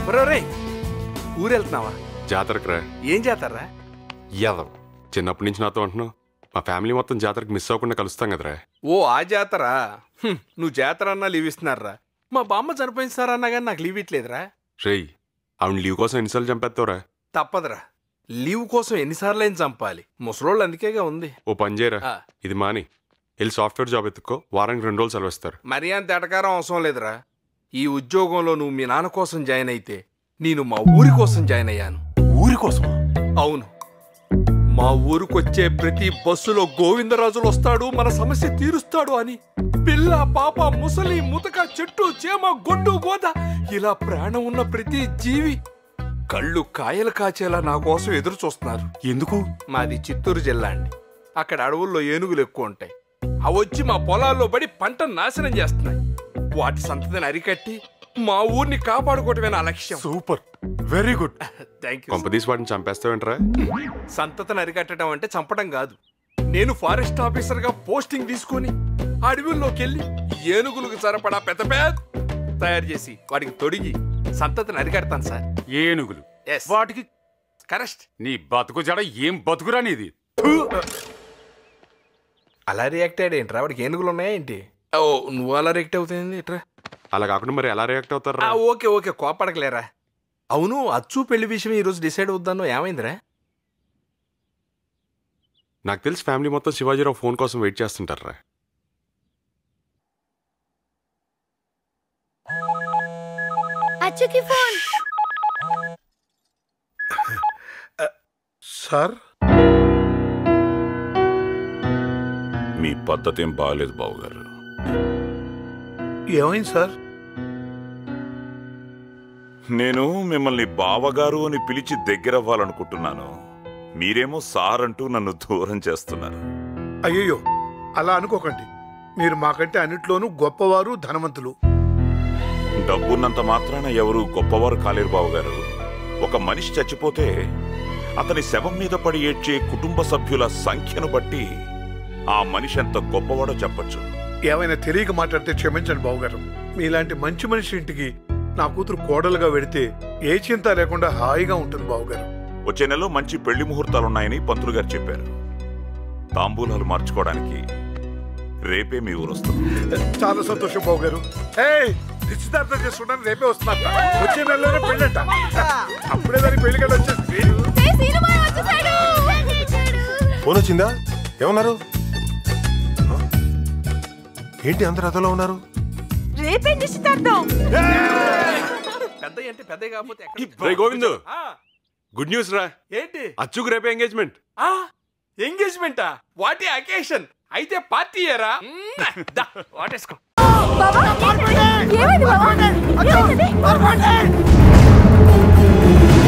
రే ఊరెళ్తున్నావా జాతరకు రా ఏం చేస్తారా యాదవ్ చిన్నప్పటి నుంచి నాతో అంటున్నావు మా ఫ్యామిలీ మొత్తం జాతరకు మిస్ అవ్వకుండా కలుస్తాం కదరా ఓ ఆ జాతర హ్మ్, నువ్వు జాతర అన్నా లీవ్ ఇస్తున్నారా మా బామ్మ చనిపోయిన సార్ అన్నా కానీ నాకు లీవ్ ఇట్లేదురా రేయ్ ఆవిడ లీవ్ కోసం ఎన్నిసార్లు చంపేస్తావురా తప్పదురా లీవ్ కోసం ఎన్నిసార్లు అయినా చంపాలి ముసలోళ్ళు అందుకేగా ఉంది ఓ పని చేయరా ఆ. ఇది మాని వెళ్ళి సాఫ్ట్వేర్ జాబ్ ఎత్తుక్కో వారానికి రెండు రోజులు సెలవు ఇస్తారు మరీ అంత ఎటకారం అవసరం లేదురా ఈ ఉద్యోగంలో నువ్వు మీ నాన్న కోసం జాయిన్ అయితే నేను మా ఊరి కోసం జాయిన్ అయ్యాను ఊరి కోసం అవును మా ఊరికొచ్చే ప్రతి బస్సులో గోవిందరాజులు వస్తాడు మన సమస్య తీరుస్తాడు అని పిల్ల పాప ముసలి ముతక చెట్టు చేమ గొడ్డు గోద ఇలా ప్రాణం ఉన్న ప్రతి జీవి కళ్ళు కాయలు కాచేలా నా కోసం ఎదురు చూస్తున్నారు ఎందుకు మాది చిత్తూరు జిల్లా అండి అక్కడ అడవుల్లో ఏనుగులు ఎక్కువ ఉంటాయి అవి వచ్చి మా పొలాల్లో పడి పంట నాశనం చేస్తున్నాయి వాటి సంతతిని అరికట్టి మా ఊరిని కాపాడుకోవటమే నా లక్ష్యం super very good thank you కొంపదీసి వాటిని చంపేస్తావేంట్రా సంతతిని అరికట్టడం అంటే చంపడం కాదు నేను ఫారెస్ట్ ఆఫీసర్ గా పోస్టింగ్ తీసుకొని అడవుల్లోకి వెళ్ళి ఏనుగులకు సరిపడా పెద్ద పెద్ద తయారు చేసి వాటికి తొడిగి సంతతిని అరికడతాను సార్ ఏనుగులు Yes. వాటికి కరెక్ట్ నీ బతుకు జడ ఏం బతుకురా నీది అలా రియాక్ట్ అయ్యాడేంట్రా వాడికి ఏనుగులు ఉన్నాయా ఏంటి ఓ నువ్వు అలా రియాక్ట్ అవుతుంది ఇట్రా అలా కాకుండా మరి ఎలా రియాక్ట్ అవుతారా ఆ, ఓకే ఓకే కోపడకలేరా అవును అచ్చు పెళ్లి విషయం ఈ రోజు డిసైడ్ అవుద్దాను ఏమైందిరా నాకు తెలిసి ఫ్యామిలీ మొత్తం శివాజీరావు ఫోన్ కోసం వెయిట్ చేస్తుంటారా అచ్చుకి ఫోన్ సార్ మీ పద్ధతి ఏం బాగాలేదు బావగారు ఏమైంది సార్ నేను మిమ్మల్ని బావగారు అని పిలిచి దగ్గరవ్వాలనుకుంటున్నాను మీరేమో సార్ అంటూ నన్ను దూరం చేస్తున్నారు అయ్యయ్యో అలా అనుకోకండి మీరు మాకంటే అన్నిట్లోనూ గొప్పవారు ధనవంతులు డబ్బున్నంత మాత్రాన ఎవరు గొప్పవారు కాలేరు బావగారు ఒక మనిషి చచ్చిపోతే అతని శవం మీద పడి ఏడ్చే కుటుంబ సభ్యుల సంఖ్యను బట్టి ఆ మనిషి ఎంత గొప్పవాడో చెప్పొచ్చు ఏమైనా తెలియక మాట్లాడితే క్షమించండి బావగారు మీలాంటి మంచి మనిషి ఇంటికి నా కూతురు కోడలుగా వెడితే ఏ చింత లేకుండా హాయిగా ఉంటుంది బావగారు వచ్చే నెలలో మంచి పెళ్లి ముహూర్తాలున్నాయని పంతులు గారు చెప్పారు తాంబూలాలు మార్చుకోవడానికి రేపే మీ ఊరు వస్తుంది చాలా సంతోషం బావగారు ఏయ్ నిశ్చితార్థం చేసుకుంటాను రేపే వస్తున్నా వచ్చే నెలలోనే పెళ్ళంట అప్పుడే దానికి పెళ్లి కదా వచ్చేసి ఫోన్ వచ్చిందా ఏమన్నారు ఏంటి అందరు అదలో ఉన్నారు రేపే నిశ్చితార్థం పెద్ద అంటే పెద్ద కాకపోతే ఎక్కడ- రే గోవిందు ఆ, గుడ్ న్యూస్ రా ఏంటి అచ్చుకు రేపే ఎంగేజ్మెంట్ ఆ ఎంగేజ్మెంటా వాటి అకేషన్ అయితే పార్టీ ఏరా వాటేసుకో బాబా ఏమైంది బాబా ఏమైంది?